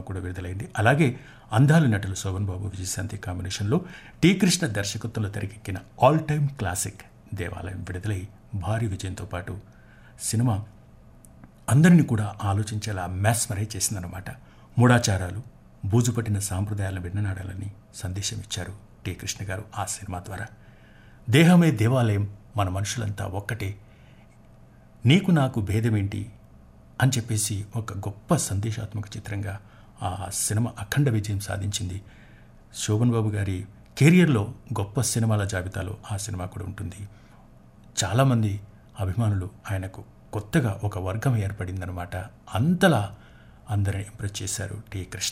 కూడా విడుదలైంది అలాగే అందాల నటులు శోభన్ బాబు విజయశాంతి కాంబినేషన్లో టీ కృష్ణ దర్శకత్వంలో తెరకెక్కిన ఆల్ టైమ్ క్లాసిక్ దేవాలయం విడుదలై భారీ విజయంతో పాటు సినిమా అందరినీ కూడా ఆలోచించేలా మ్యాస్మరైజ్ చేసిందనమాట మూఢాచారాలు బూజుపట్టిన సాంప్రదాయాలను విన్ననాడాలని సందేశం ఇచ్చారు టి కృష్ణ గారు ఆ సినిమా ద్వారా దేహమే దేవాలయం మన మనుషులంతా ఒక్కటే నీకు నాకు భేదమేంటి అని చెప్పేసి ఒక గొప్ప సందేశాత్మక చిత్రంగా ఆ సినిమా అఖండ విజయం సాధించింది శోభన్ బాబు గారి కెరియర్లో గొప్ప సినిమాల జాబితాలో ఆ సినిమా కూడా ఉంటుంది చాలామంది అభిమానులు ఆయనకు కొత్తగా ఒక వర్గం ఏర్పడిందనమాట అంతలా అందరిని ఇంప్రెస్ చేశారు టి కృష్ణ